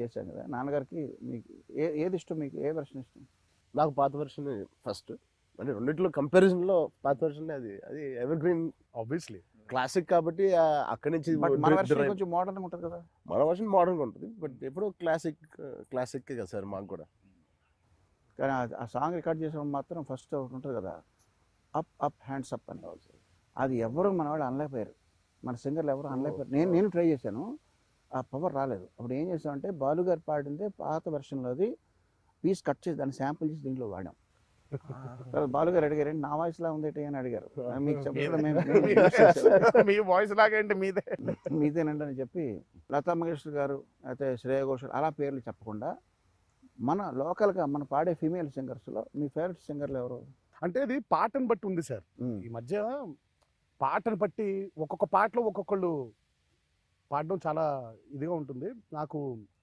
చేశాం కదా నాన్నగారికి మీకు ఏ ఏది ఇష్టం మీకు ఏ వెర్షన్ ఇష్టం నాకు పాత వెర్షన్ ఫస్ట్ అంటే రెండిట్లో కంపారిజన్లో పాత వెర్షన్ అది అది ఎవర్ గ్రీన్ ఆబ్వియస్లీ క్లాసిక్ కాబట్టి ఆ అక్కడి నుంచి బట్ మన dri- వెర్షన్ derive- కొంచెం మోడర్న్ ఉంటుంది కదా మన వర్షన్ మోడర్న్గా ఉంటుంది బట్ ఎప్పుడో క్లాసిక్ క్లాసిక్ కదా సార్ మాకు కూడా కానీ ఆ- ఆ సాంగ్ రికార్డ్ చేసినప్పుడు మాత్రం ఫస్ట్ ఒకటి ఉంటుంది కదా అప్ అప్ హ్యాండ్స్ అప్ అని అది ఎవరు మన వాళ్ళు అనలేకపోయారు మన సింగర్లు ఎవరు అనలేకపోయారు నేను నేను ట్రై చేశాను ఆ పవర్ రాలేదు అప్పుడు ఏం చేసామంటే బాలు గారు పాడిందే పాత వెర్షన్లోది పీస్ కట్ చేసి దాన్ని శాంపుల్ చేసి దీంట్లో వాడాం తర్వాత బాలు గారు అడిగారు "ఏంటి నా వాయిస్ లా ఉంది ఏంటి?" అని అడిగారు మీకు చెప్పడం మేము- మేము use చేసాం. మీ వాయిస్ లాగేంటి మీదే మీదేనండి అని చెప్పి లతా మంగేష్కర్ గారు అయితే శ్రేయ ఘోషల్ అలా పేర్లు చెప్పకుండా మన లోకల్గా మన పాడే ఫీమేల్ సింగర్స్లో మీ ఫేవరెట్ సింగర్లు ఎవరు అంటే ఇది పాటను బట్టి ఉంది సార్ ఈ మధ్య పాటను బట్టి ఒక్కొక్క పాటలో ఒక్కొక్కళ్ళు పాడడం చాలా ఇదిగా ఉంటుంది నాకు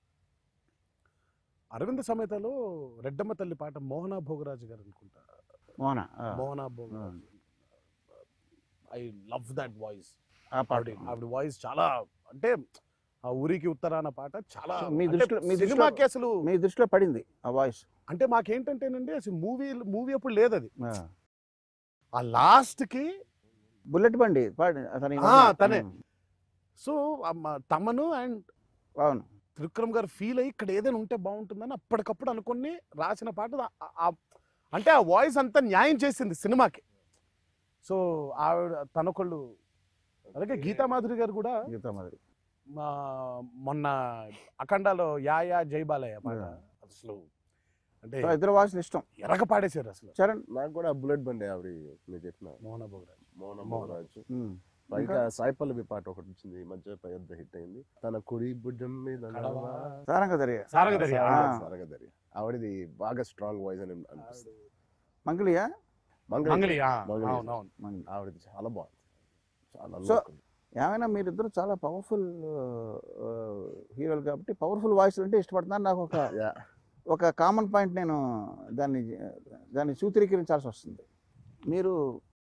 అరవింద సమేతలో రెడ్డమ్మ తల్లి పాట మోహన భోగరాజు గారు అనుకుంటా మోహన ఆ, Mohana Bhogaraju I love that voice ఆ పాట ఆవిడ ఆవిడ వాయిస్ చాలా అంటే ఆ ఊరికి ఉత్తరాన పాట చాలా సో మీ అంటే దృష్టిలో- మీ దృష్టిలో- సినిమాకి అసలు మీ దృష్టిలో పడింది ఆ వాయిస్ అంటే మాకేంటంటేనండి అసలు మూవీ మూవీ అప్పుడు లేదు అది ఆ లాస్ట్ కి బుల్లెట్ బండి పాడి అతని ఆ, తనే. సో తమను అండ్ అవును త్రివిక్రమ్ గారు ఫీల్ అయ్యి ఇక్కడ ఏదైనా ఉంటే బాగుంటుందని అప్పటికప్పుడు అనుకుని రాసిన పాట ఆ- ఆ- అంటే ఆ వాయిస్ అంతా న్యాయం చేసింది సినిమాకి సో ఆవిడ తనొకళ్ళు అలాగే గీతా మాధురి గారు కూడా గీతా మాదిరి మా మొన్న అఖండాలో యా యా జై బాలయ్య పాట Yeah. అసలు అంటే సో ఇద్దరు వాయిస్లు ఇష్టం ఎరగ పాడేశారు అసలు చరణ్ నాకు కూడా బుల్లెట్ బండి ఆవిడ మీరు చెప్పిన మోహన భోగరాజ్ మౌన మౌన. మోహరాజు ఉమ్. ఇంకా సాయి పల్లవి పాట ఒకటి వచ్చింది ఈ మధ్య పెద్ద హిట్ అయింది తన కుడి భుజం మీద కడవా. సారంగధరి సారంగధరి, ఆ. సారగదరి ఆవిడది బాగా స్ట్రాంగ్ వాయిస్ అని అనిపిస్తుంది మంగళియా మంగళ మంగళి ఆ, మంగళి. అవును అవును మంగళి ఆవిడది చాలా బాగుంది చాలా సో, అందుకుంది. ఏమైనా మీరిద్దరు చాలా పవర్ఫుల్ హీరోలు కాబట్టి పవర్ఫుల్ వాయిస్ అంటే ఇష్టపడుతున్నారు నాకు ఒక Yeah. ఒక కామన్ పాయింట్ నేను దాన్ని దాన్ని సూత్రీకరించాల్సి వస్తుంది మీరు